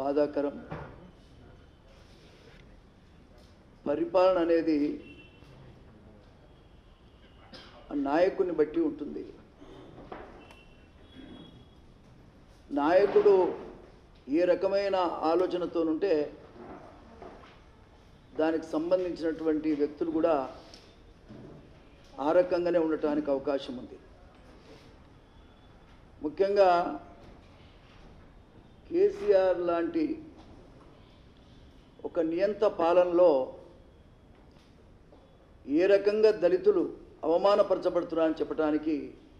బాధాకరం పరిపాలన అనేది ఆ నాయకుని బట్టి ఉంటుంది నాయకుడు ఏ రకమైన ఆలోచనతోనుంటే దానికి సంబంధించినటువంటి వ్యక్తులు కూడా ఆ రకంగానే ఉండటానికి అవకాశం ఉంది ముఖ్యంగా కేసీఆర్ లాంటి ఒక నియంత పాలనలో ఏ రకంగా దళితులు అవమానపరచబడుతున్నారని చెప్పడానికి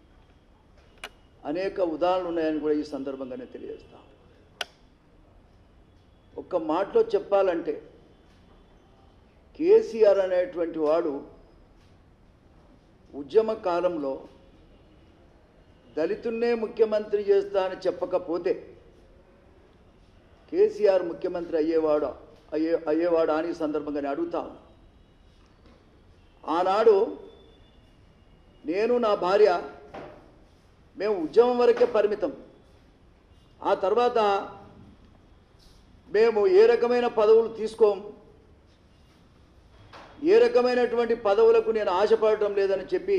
అనేక ఉదాహరణలు ఉన్నాయని కూడా ఈ సందర్భంగానే తెలియజేస్తాం ఒక్క మాటలో చెప్పాలంటే కేసీఆర్ అనేటువంటి వాడు ఉద్యమ కాలంలో దళితున్నే ముఖ్యమంత్రి చేస్తా అని చెప్పకపోతే కేసీఆర్ ముఖ్యమంత్రి అయ్యేవాడు అయ్యే అయ్యేవాడు అని ఈ సందర్భంగా నేను అడుగుతా ఉన్నా. ఆనాడు నేను నా భార్య మేము ఉద్యమం వరకే పరిమితం ఆ తర్వాత మేము ఏ రకమైన పదవులు తీసుకోం ఏ రకమైనటువంటి పదవులకు నేను ఆశపడటం లేదని చెప్పి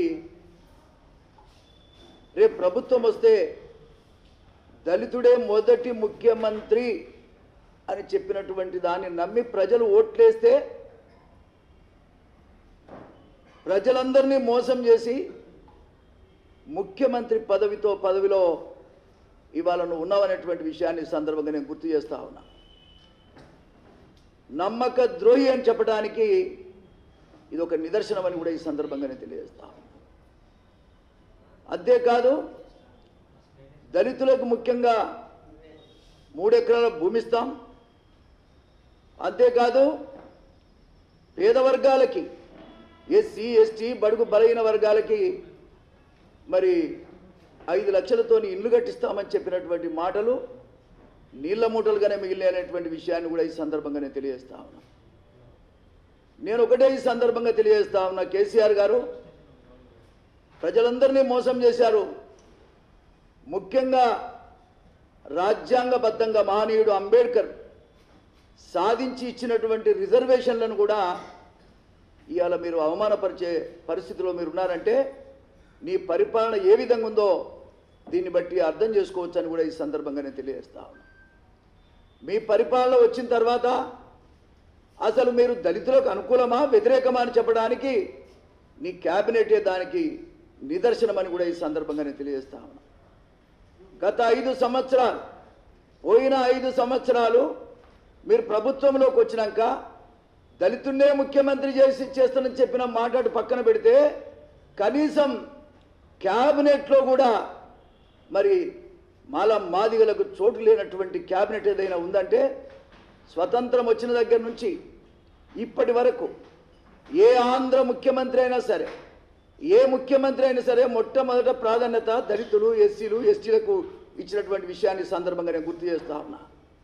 రేపు ప్రభుత్వం వస్తే దళితుడే మొదటి ముఖ్యమంత్రి అని చెప్పినటువంటి దాన్ని నమ్మి ప్రజలు ఓట్లేస్తే ప్రజలందరినీ మోసం చేసి ముఖ్యమంత్రి పదవితో పదవిలో ఇవాళ నువ్వు ఉన్నావనేటువంటి విషయాన్ని ఈ సందర్భంగా నేను గుర్తు చేస్తా ఉన్నా నమ్మక ద్రోహి అని చెప్పడానికి ఇది ఒక నిదర్శనం అని కూడా ఈ సందర్భంగా నేను తెలియజేస్తా ఉన్నా. అంతేకాదు దళితులకు ముఖ్యంగా మూడెకరాల భూమి ఇస్తాం అంతేకాదు పేద వర్గాలకి ఎస్సీ ఎస్టీ బడుగు బలహీన వర్గాలకి మరి ఐదు లక్షలతోని ఇల్లు కట్టిస్తామని చెప్పినటువంటి మాటలు నీళ్ల మూటలుగానే మిగిలినటువంటి విషయాన్ని కూడా ఈ సందర్భంగా నేను తెలియజేస్తా ఉన్నా నేను ఒకటే ఈ సందర్భంగా తెలియజేస్తా ఉన్నా కేసీఆర్ గారు ప్రజలందరినీ మోసం చేశారు ముఖ్యంగా రాజ్యాంగబద్ధంగా మహనీయుడు అంబేద్కర్ సాధించి ఇచ్చినటువంటి రిజర్వేషన్లను కూడా ఇవాళ మీరు అవమానపరిచే పరిస్థితిలో మీరు ఉన్నారంటే నీ పరిపాలన ఏ విధంగా ఉందో దీన్ని బట్టి అర్థం చేసుకోవచ్చు అని కూడా ఈ సందర్భంగా నేను తెలియజేస్తా ఉన్నా మీ పరిపాలన వచ్చిన తర్వాత అసలు మీరు దళితులకు అనుకూలమా వ్యతిరేకమా అని చెప్పడానికి నీ క్యాబినెటే దానికి నిదర్శనమని కూడా ఈ సందర్భంగా నేను తెలియజేస్తా ఉన్నా గత ఐదు సంవత్సరాలు పోయిన ఐదు సంవత్సరాలు మీరు ప్రభుత్వంలోకి వచ్చినాక దళితున్నే ముఖ్యమంత్రి చేసి చేస్తానని చెప్పిన మాట్లాడి పక్కన పెడితే కనీసం క్యాబినెట్లో కూడా మరి మాల మాదిగలకు చోటు లేనటువంటి క్యాబినెట్ ఏదైనా ఉందంటే స్వతంత్రం వచ్చిన దగ్గర నుంచి ఇప్పటి వరకు ఏ ఆంధ్ర ముఖ్యమంత్రి అయినా సరే ఏ ముఖ్యమంత్రి అయినా సరే మొట్టమొదట ప్రాధాన్యత దళితులు ఎస్సీలు ఎస్టీలకు ఇచ్చినటువంటి విషయాన్ని ఈ సందర్భంగా నేను గుర్తు చేస్తా ఉన్నా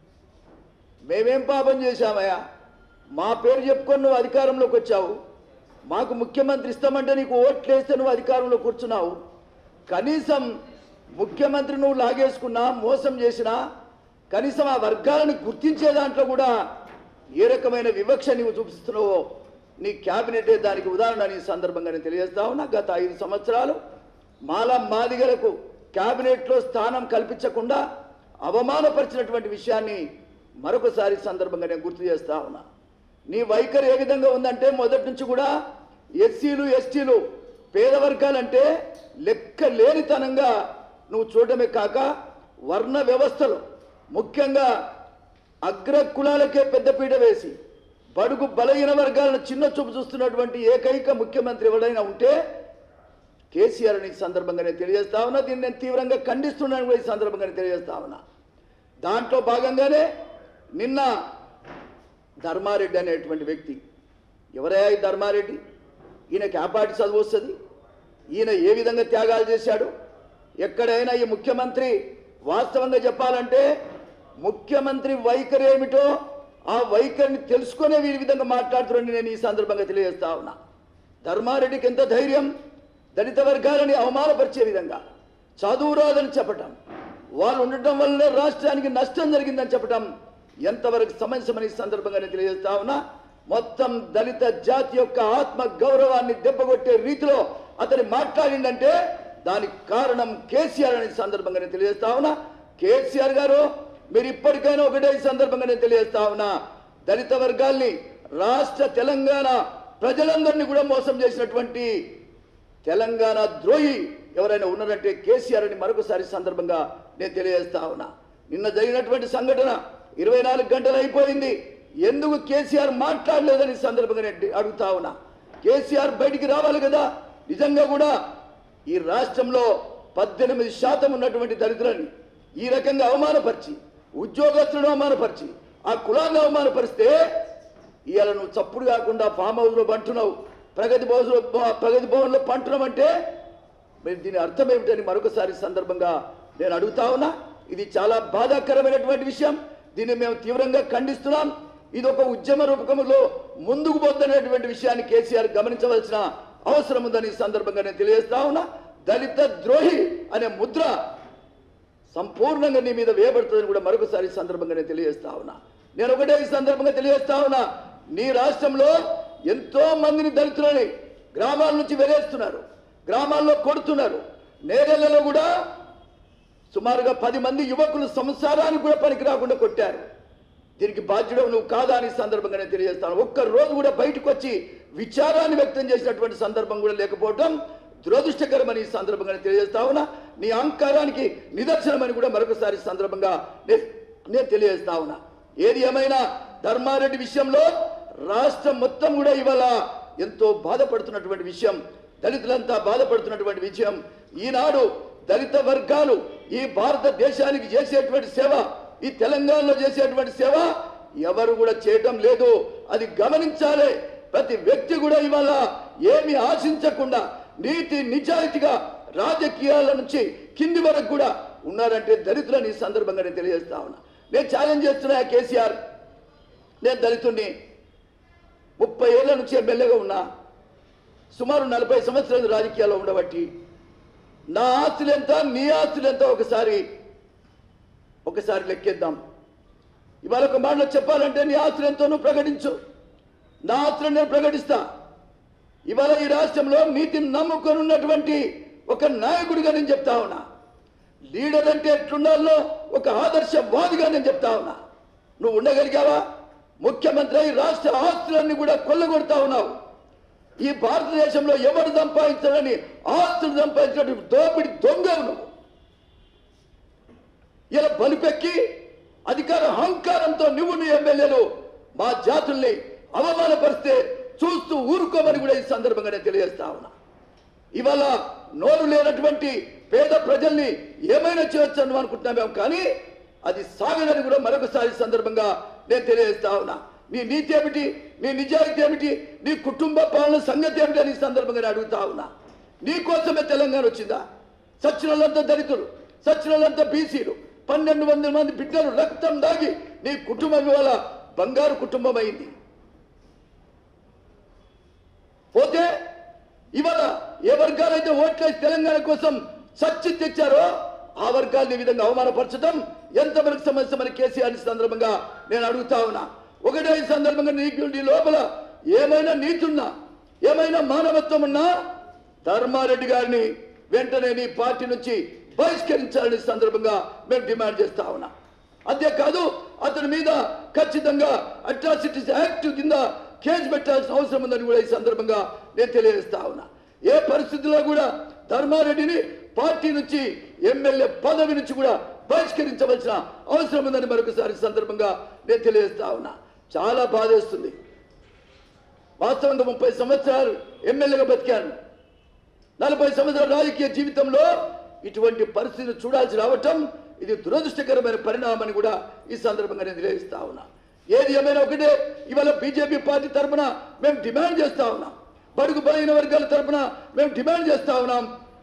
మేమేం పాపం చేశామయ్యా మా పేరు చెప్పుకొని నువ్వు అధికారంలోకి వచ్చావు మాకు ముఖ్యమంత్రి ఇస్తామంటే నీకు ఓట్లు వేస్తే నువ్వు అధికారంలో కూర్చున్నావు కనీసం ముఖ్యమంత్రి నువ్వు లాగేసుకున్నా మోసం చేసినా కనీసం ఆ వర్గాలను గుర్తించే దాంట్లో కూడా ఏ రకమైన వివక్ష నీవు చూపిస్తున్నావో నీ క్యాబినెటే దానికి ఉదాహరణ అని ఈ సందర్భంగా నేను తెలియజేస్తా ఉన్నా గత ఐదు సంవత్సరాలు మాల మాదిగలకు క్యాబినెట్లో స్థానం కల్పించకుండా అవమానపరిచినటువంటి విషయాన్ని మరొకసారి ఈ సందర్భంగా నేను గుర్తు చేస్తా ఉన్నా నీ వైఖరి ఏ విధంగా ఉందంటే మొదటి నుంచి కూడా ఎస్సీలు ఎస్టీలు పేద వర్గాలంటే లెక్క లేనితనంగా నువ్వు చూడటమే కాక వర్ణ వ్యవస్థలో ముఖ్యంగా అగ్ర కులాలకే పెద్దపీట వేసి బడుగు బలహీన వర్గాలను చిన్న చూపు చూస్తున్నటువంటి ఏకైక ముఖ్యమంత్రి ఎవరైనా ఉంటే కేసీఆర్ అని ఈ సందర్భంగా నేను తెలియజేస్తా ఉన్నా దీన్ని నేను తీవ్రంగా ఖండిస్తున్నాను కూడా ఈ సందర్భంగా నేను తెలియజేస్తా ఉన్నా దాంట్లో భాగంగానే నిన్న ధర్మారెడ్డి అనేటువంటి వ్యక్తి ఎవరయ్యా ఈ ధర్మారెడ్డి ఈయనకి ఆపాటి చదువు వస్తుంది ఈయన ఏ విధంగా త్యాగాలు చేశాడు ఎక్కడైనా ఈ ముఖ్యమంత్రి వాస్తవంగా చెప్పాలంటే ముఖ్యమంత్రి వైఖరి ఏమిటో ఆ వైఖరిని తెలుసుకునే వీరి విధంగా మాట్లాడుతున్నాను నేను ఈ సందర్భంగా తెలియజేస్తా ఉన్నా ధర్మారెడ్డికి ఎంత ధైర్యం దళిత వర్గాలని అవమానపరిచే విధంగా చదువు రాదని చెప్పటం వాళ్ళు ఉండటం వల్లే రాష్ట్రానికి నష్టం జరిగిందని చెప్పటం ఎంతవరకు సమంజసమని ఈ సందర్భంగా నేను తెలియజేస్తా ఉన్నా మొత్తం దళిత జాతి యొక్క ఆత్మ గౌరవాన్ని దెబ్బకొట్టే రీతిలో అతను మాట్లాడిందంటే దానికి కారణం కేసీఆర్ అనే సందర్భంగా నేను తెలియజేస్తా ఉన్నా కేసీఆర్ గారు మీరు ఇప్పటికైనా ఒకటే ఈ సందర్భంగా నేను తెలియజేస్తా ఉన్నా దళిత వర్గాల్ని రాష్ట్ర తెలంగాణ ప్రజలందరినీ కూడా మోసం చేసినటువంటి తెలంగాణ ద్రోహి ఎవరైనా ఉన్నారంటే కేసీఆర్ అని మరొకసారి సందర్భంగా నేను తెలియజేస్తా ఉన్నా నిన్న జరిగినటువంటి సంఘటన ఇరవై నాలుగు గంటలు అయిపోయింది ఎందుకు కేసీఆర్ మాట్లాడలేదని ఈ సందర్భంగా నేను అడుగుతా ఉన్నా కేసీఆర్ బయటికి రావాలి కదా నిజంగా కూడా ఈ రాష్ట్రంలో పద్దెనిమిది శాతం ఉన్నటువంటి దరిద్రాన్ని ఈ రకంగా అవమానపరిచి ఉద్యోగస్తులను అవమానపరిచి ఆ కులాన్ని అవమానపరిస్తే ఇవాళ నువ్వు చప్పుడు కాకుండా ఫామ్ హౌస్లో పంటున్నావు ప్రగతి భవన్లో ప్రగతి భవన్లో పంటున్నావు అంటే మరి దీని అర్థం ఏమిటని మరొకసారి సందర్భంగా నేను అడుగుతా ఉన్నా ఇది చాలా బాధాకరమైనటువంటి విషయం దీన్ని మేము తీవ్రంగా ఖండిస్తున్నాం ఇది ఒక ఉద్యమ రూపకంలో ముందుకు పోతున్నటువంటి విషయాన్ని కేసీఆర్ గమనించవలసిన అవసరం ఉందని ఈ సందర్భంగా నేను తెలియజేస్తా ఉన్నా దళిత ద్రోహి అనే ముద్ర సంపూర్ణంగా నీ మీద వేయబడుతుందని కూడా మరొకసారి ఈ సందర్భంగా నేను తెలియజేస్తా ఉన్నా నేను ఒకటే ఈ సందర్భంగా తెలియజేస్తా ఉన్నా నీ రాష్ట్రంలో ఎంతో మందిని దళితులని గ్రామాల నుంచి వెలేస్తున్నారు గ్రామాల్లో కొడుతున్నారు నేరెళ్లలో కూడా సుమారుగా పది మంది యువకులు సంసారానికి కూడా పనికి రాకుండా కొట్టారు దీనికి బాధ్యుడు నువ్వు కాదా అని ఈ సందర్భంగా నేను తెలియజేస్తాను ఒక్క రోజు కూడా బయటకు వచ్చి విచారాన్ని వ్యక్తం చేసినటువంటి సందర్భం కూడా లేకపోవడం దురదృష్టకరమని ఈ సందర్భంగా నేను తెలియజేస్తా ఉన్నా నీ అహంకారానికి నిదర్శనమని కూడా మరొకసారి ఈ సందర్భంగా నే- నేను తెలియజేస్తా ఉన్నా ఏది ఏమైనా ధర్మారెడ్డి విషయంలో రాష్ట్రం మొత్తం కూడా ఇవాళ ఎంతో బాధపడుతున్నటువంటి విషయం దళితులంతా బాధపడుతున్నటువంటి విషయం ఈనాడు దళిత వర్గాలు ఈ భారతదేశానికి చేసేటువంటి సేవ ఈ తెలంగాణలో చేసేటువంటి సేవ ఎవరు కూడా చేయటం లేదు అది గమనించాలి ప్రతి వ్యక్తి కూడా ఇవాళ ఏమి ఆశించకుండా నీతి నిజాయితీగా రాజకీయాల నుంచి కింది వరకు కూడా ఉన్నారంటే దళితులని ఈ సందర్భంగా నేను తెలియజేస్తా ఉన్నా నేను ఛాలెంజ్ చేస్తున్నా కేసీఆర్ నేను దళితుడిని ముప్పై ఏళ్ల నుంచి ఎమ్మెల్యేగా ఉన్నా సుమారు నలభై సంవత్సరాలు రాజకీయాల్లో ఉండబట్టి నా ఆస్తులు ఎంత నీ ఆస్తులు ఎంత ఒకసారి ఒకసారి లెక్కేద్దాం ఇవాళ ఒక మాటలో చెప్పాలంటే నీ ఆస్తులు ఎంతో నువ్వు ప్రకటించు నా ఆస్తులను నేను ప్రకటిస్తా ఇవాళ ఈ రాష్ట్రంలో నీతిని నమ్ముకొని ఉన్నటువంటి ఒక నాయకుడిగా నేను చెప్తా ఉన్నా లీడర్ అంటే ఎట్లుండాలో ఒక ఆదర్శవాదిగా నేను చెప్తా ఉన్నా నువ్వు ఉండగలిగావా ముఖ్యమంత్రి అయి రాష్ట్ర ఆస్తులన్నీ కూడా కొల్లగొడతా ఉన్నావు ఈ భారతదేశంలో ఎవరు సంపాదించాలని ఆస్తులు సంపాదించినటువంటి దోపిడి దొంగవు నువ్వు ఇలా బలిపెక్కి అధికార అహంకారంతో నువ్వు నీ ఎమ్మెల్యేలు మా జాతుల్ని అవమానపరిస్తే చూస్తూ ఊరుకోమని కూడా ఈ సందర్భంగా నేను తెలియజేస్తా ఉన్నా ఇవాళ నోరు లేనటువంటి పేద ప్రజల్ని ఏమైనా చేయొచ్చు అని అనుకుంటున్నామేమో కానీ అది సాగదని కూడా మరొకసారి ఈ సందర్భంగా నేను తెలియజేస్తా ఉన్నా నీ నీతి ఏమిటి నీ నిజాయితీ ఏమిటి నీ కుటుంబ పాలన సంగతి ఏమిటి అని ఈ సందర్భంగా నేను అడుగుతా ఉన్నా నీ కోసమే తెలంగాణ వచ్చిందా సచ్చినోళ్ళంతా దళితులు సచ్చినోళ్ళంతా బీసీలు పన్నెండు వందల మంది బిడ్డలు రక్తం దాగి నీ కుటుంబం ఇవాళ బంగారు కుటుంబం అయింది పోతే ఇవాళ ఏ వర్గాలైతే ఓట్లేసి తెలంగాణ కోసం సచ్చి తెచ్చారో ఆ వర్గాల్ని ఈ విధంగా అవమానపరచడం ఎంతవరకు సమస్య మన కేసీఆర్ ఈ సందర్భంగా నేను అడుగుతా ఉన్నా ఒకటే ఈ సందర్భంగా నీకు నీ లోపల ఏమైనా నీతున్నా ఏమైనా మానవత్వం ఉన్నా ధర్మారెడ్డి గారిని వెంటనే నీ పార్టీ నుంచి బహిష్కరించాలని ఈ సందర్భంగా మేము డిమాండ్ చేస్తా ఉన్నా అంతేకాదు అతని మీద ఖచ్చితంగా అట్రాసిటీస్ యాక్ట్ కింద కేసు పెట్టాల్సిన అవసరం ఉందని కూడా ఈ సందర్భంగా నేను తెలియజేస్తా ఉన్నా ఏ పరిస్థితుల్లో కూడా ధర్మారెడ్డిని పార్టీ నుంచి ఎమ్మెల్యే పదవి నుంచి కూడా బహిష్కరించవలసిన అవసరం ఉందని మరొకసారి ఈ సందర్భంగా నేను తెలియజేస్తా ఉన్నా చాలా బాధేస్తుంది వాస్తవంగా ముప్పై సంవత్సరాలు ఎమ్మెల్యేగా బతికాను నలభై సంవత్సరాల రాజకీయ జీవితంలో ఇటువంటి పరిస్థితిని చూడాల్సి రావటం ఇది దురదృష్టకరమైన పరిణామని కూడా ఈ సందర్భంగా నేను తెలియజేస్తా ఉన్నా ఏది ఏమైనా ఒకటే ఇవాళ బీజేపీ పార్టీ తరఫున మేము డిమాండ్ చేస్తా ఉన్నాం బడుగు బలైన వర్గాల తరఫున మేము డిమాండ్ చేస్తా ఉన్నాం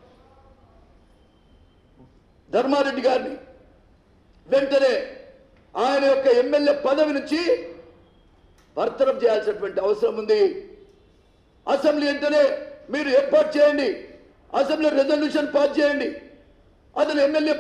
ధర్మారెడ్డి గారిని వెంటనే ఆయన యొక్క ఎమ్మెల్యే పదవి నుంచి బర్తరఫ్ చేయాల్సినటువంటి అవసరం ఉంది అసెంబ్లీ వెంటనే మీరు ఏర్పాటు చేయండి అసెంబ్లీ రెజల్యూషన్ పాస్ చేయండి అతను ఎమ్మెల్యే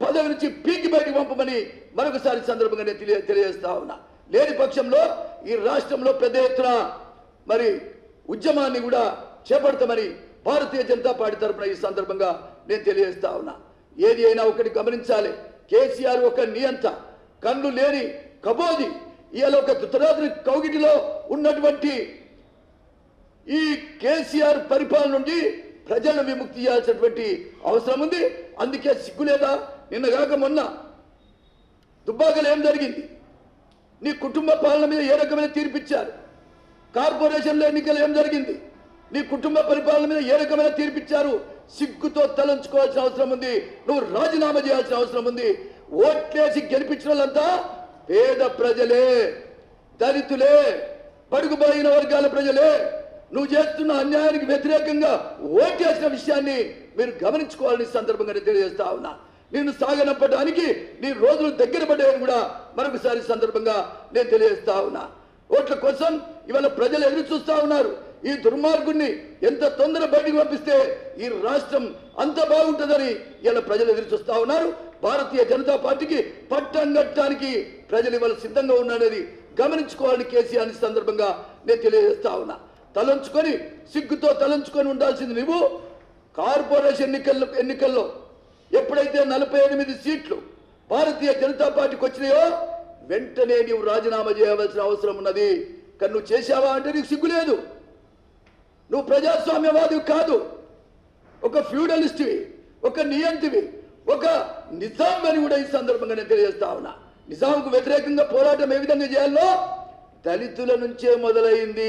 పదవి నుంచి పీకి బయటికి పంపమని మరొకసారి సందర్భంగా నేను తెలియ తెలియజేస్తా ఉన్నా లేని పక్షంలో ఈ రాష్ట్రంలో పెద్ద ఎత్తున మరి ఉద్యమాన్ని కూడా చేపడతామని భారతీయ జనతా పార్టీ తరఫున ఈ సందర్భంగా నేను తెలియజేస్తా ఉన్నా ఏది అయినా ఒకటి గమనించాలి కేసీఆర్ ఒక నియంత కన్ను లేని కబోది ఇవాళ ఒక దుతరాత్రి కౌగిటిలో ఉన్నటువంటి ఈ కేసీఆర్ పరిపాలన నుండి ప్రజలను విముక్తి చేయాల్సినటువంటి అవసరం ఉంది అందుకే సిగ్గులేదా నిన్నగాక మొన్న దుబ్బాకలు ఏం జరిగింది నీ కుటుంబ పాలన మీద ఏ రకమైన తీర్పిచ్చారు కార్పొరేషన్లో ఎన్నికలు ఏం జరిగింది నీ కుటుంబ పరిపాలన మీద ఏ రకమైన తీర్పిచ్చారు సిగ్గుతో తలంచుకోవాల్సిన అవసరం ఉంది నువ్వు రాజీనామా చేయాల్సిన అవసరం ఉంది ఓట్లేసి గెలిపించిన వాళ్ళంతా పేద ప్రజలే దళితులే పడుగుబడిన వర్గాల ప్రజలే నువ్వు చేస్తున్న అన్యాయానికి వ్యతిరేకంగా ఓటేసిన విషయాన్ని మీరు గమనించుకోవాలని ఈ సందర్భంగా నేను తెలియజేస్తా ఉన్నా నేను సాగనంపడానికి నీ రోజులు దగ్గర పడ్డాయని కూడా మరొకసారి ఈ సందర్భంగా నేను తెలియజేస్తా ఉన్నా ఓట్ల కోసం ఇవాళ ప్రజలు ఎదురు చూస్తా ఉన్నారు ఈ దుర్మార్గుణ్ణి ఎంత తొందర బయటికి పంపిస్తే ఈ రాష్ట్రం అంత బాగుంటుందని ఇలా ప్రజలు ఎదురు చూస్తా ఉన్నారు భారతీయ జనతా పార్టీకి పట్టం కట్టడానికి ప్రజలు ఇవాళ సిద్ధంగా ఉన్నారనేది గమనించుకోవాలని కేసీఆర్ ఈ సందర్భంగా నేను తెలియజేస్తా ఉన్నా తలంచుకొని సిగ్గుతో తలంచుకొని ఉండాల్సింది నువ్వు కార్పొరేషన్ ఎన్నికల్లో ఎన్నికల్లో ఎప్పుడైతే నలభై ఎనిమిది సీట్లు భారతీయ జనతా పార్టీకి వచ్చినాయో వెంటనే నీవు రాజీనామా చేయవలసిన అవసరం ఉన్నది కానీ నువ్వు చేశావా అంటే నీకు సిగ్గు లేదు నువ్వు ప్రజాస్వామ్యవాదివి కాదు ఒక ఫ్యూడలిస్ట్వి ఒక నియంతివి ఒక నిజాం అని కూడా ఈ సందర్భంగా నేను తెలియజేస్తా ఉన్నా నిజాంకు వ్యతిరేకంగా పోరాటం ఏ విధంగా చేయాలో దళితుల నుంచే మొదలైంది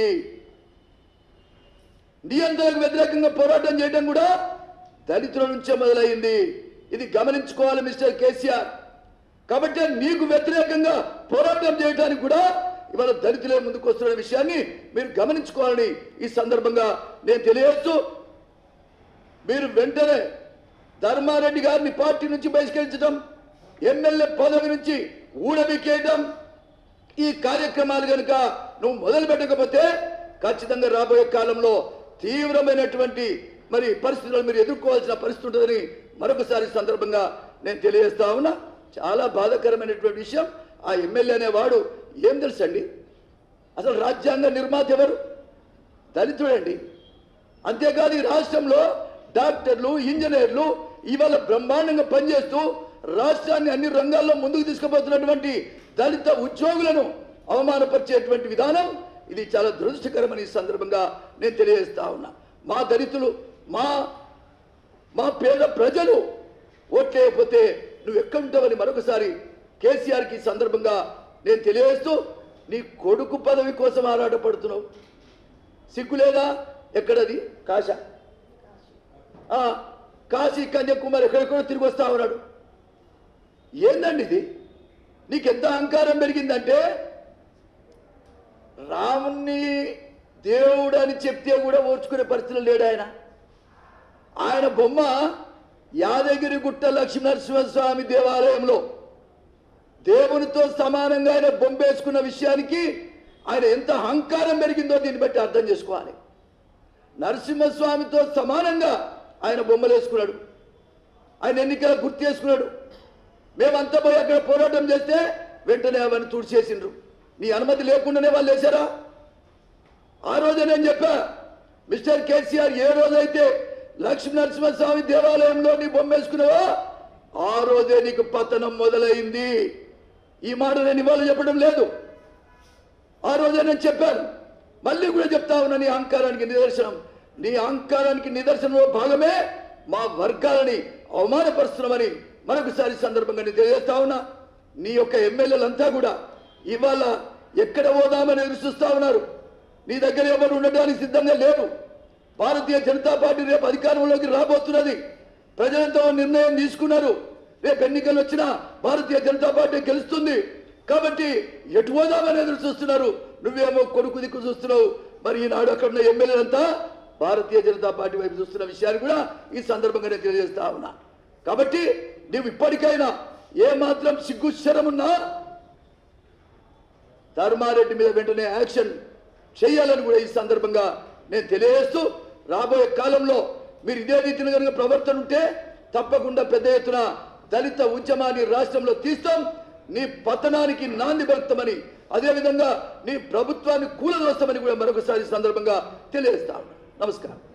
నియంత్రణకు వ్యతిరేకంగా పోరాటం చేయడం కూడా దళితుల నుంచే మొదలైంది ఇది గమనించుకోవాలి మిస్టర్ కేసీఆర్ కాబట్టి నీకు వ్యతిరేకంగా పోరాటం చేయడానికి కూడా ఇవాళ దళితులే ముందుకు వస్తున్న విషయాన్ని మీరు గమనించుకోవాలని ఈ సందర్భంగా నేను తెలియజేస్తూ మీరు వెంటనే ధర్మారెడ్డి గారిని పార్టీ నుంచి బహిష్కరించడం ఎమ్మెల్యే పదవి నుంచి ఊడబిక్కేయడం ఈ కార్యక్రమాలు కనుక నువ్వు మొదలు పెట్టకపోతే ఖచ్చితంగా రాబోయే కాలంలో తీవ్రమైనటువంటి మరి పరిస్థితులను మీరు ఎదుర్కోవాల్సిన పరిస్థితి ఉంటుందని మరొకసారి ఈ సందర్భంగా నేను తెలియజేస్తా ఉన్నా చాలా బాధాకరమైనటువంటి విషయం ఆ ఎమ్మెల్యే అనేవాడు ఏం తెలుసండి అసలు రాజ్యాంగ నిర్మాత ఎవరు దళితుడండి అంతేకాదు ఈ రాష్ట్రంలో డాక్టర్లు ఇంజనీర్లు ఇవాళ బ్రహ్మాండంగా పనిచేస్తూ రాష్ట్రాన్ని అన్ని రంగాల్లో ముందుకు తీసుకుపోతున్నటువంటి దళిత ఉద్యోగులను అవమానపరిచేటువంటి విధానం ఇది చాలా దురదృష్టకరమని ఈ సందర్భంగా నేను తెలియజేస్తా ఉన్నా మా దళితులు మా మా పేద ప్రజలు ఓట్లేయకపోతే నువ్వు ఎక్కడుంటావని మరొకసారి కేసీఆర్కి ఈ సందర్భంగా నేను తెలియజేస్తూ నీ కొడుకు పదవి కోసం ఆరాటపడుతున్నావు సిగ్గు లేదా ఎక్కడది కాశ ఆ, కాశీ కన్యాకుమారి ఎక్కడెక్కడో తిరిగి వస్తా ఉన్నాడు ఏందండి ఇది నీకెంత అహంకారం పెరిగిందంటే రాముణ్ణి దేవుడు అని చెప్తే కూడా ఓర్చుకునే పరిస్థితులు లేడు ఆయన ఆయన బొమ్మ యాదగిరి గుట్ట లక్ష్మీనరసింహస్వామి దేవాలయంలో దేవునితో సమానంగా ఆయన బొమ్మ వేసుకున్న విషయానికి ఆయన ఎంత అహంకారం పెరిగిందో దీన్ని బట్టి అర్థం చేసుకోవాలి నరసింహస్వామితో సమానంగా ఆయన బొమ్మలు వేసుకున్నాడు ఆయన ఎన్నికల గుర్తు చేసుకున్నాడు మేమంతా పోయి అక్కడ పోరాటం చేస్తే వెంటనే అవన్నీ తుడిచేసిండ్రు నీ అనుమతి లేకుండానే వాళ్ళు వేశారా ఆ రోజే నేను చెప్పా మిస్టర్ కేసీఆర్ ఏ రోజైతే లక్ష్మీ నరసింహస్వామి దేవాలయంలో నీ బొమ్మ వేసుకున్నావో ఆ రోజే నీకు పతనం మొదలైంది ఈ మాట నేను ఇవాళ చెప్పడం లేదు ఆ రోజే నేను చెప్పాను మళ్ళీ కూడా చెప్తా ఉన్నా నీ అహంకారానికి నిదర్శనం నీ అహంకారానికి నిదర్శనంలో భాగమే మా వర్గాలని అవమానపరుస్తున్నామని మరొకసారి ఈ సందర్భంగా నేను తెలియజేస్తా ఉన్నా నీ యొక్క ఎమ్మెల్యేలంతా కూడా ఇవాళ ఎక్కడ పోదామని ఎదురు చూస్తా ఉన్నారు నీ దగ్గర ఎవరు ఉండడానికి సిద్ధంగా లేరు భారతీయ జనతా పార్టీ రేపు అధికారంలోకి రాబోతున్నది ప్రజలతో నిర్ణయం తీసుకున్నారు రేపు ఎన్నికలు వచ్చినా భారతీయ జనతా పార్టీ గెలుస్తుంది కాబట్టి ఎటు పోదామని ఎదురు చూస్తున్నారు నువ్వేమో కొడుకు దిక్కు చూస్తున్నావు మరి ఈనాడు అక్కడ ఉన్న ఎమ్మెల్యేలంతా భారతీయ జనతా పార్టీ వైపు చూస్తున్న విషయాన్ని కూడా ఈ సందర్భంగా నేను తెలియజేస్తా ఉన్నా కాబట్టి నువ్వు ఇప్పటికైనా ఏ మాత్రం సిగ్గు శరమున్నా ధర్మారెడ్డి మీద వెంటనే యాక్షన్ చేయాలని కూడా ఈ సందర్భంగా నేను తెలియజేస్తూ రాబోయే కాలంలో మీరు ఇదే రీతిని కనుక ప్రవర్తన ఉంటే తప్పకుండా పెద్ద ఎత్తున దళిత ఉద్యమాన్ని రాష్ట్రంలో తీస్తాం నీ పతనానికి నాంది పలుకుతామని అదేవిధంగా నీ ప్రభుత్వాన్ని కూలదోస్తామని కూడా మరొకసారి ఈ సందర్భంగా తెలియజేస్తాం నమస్కారం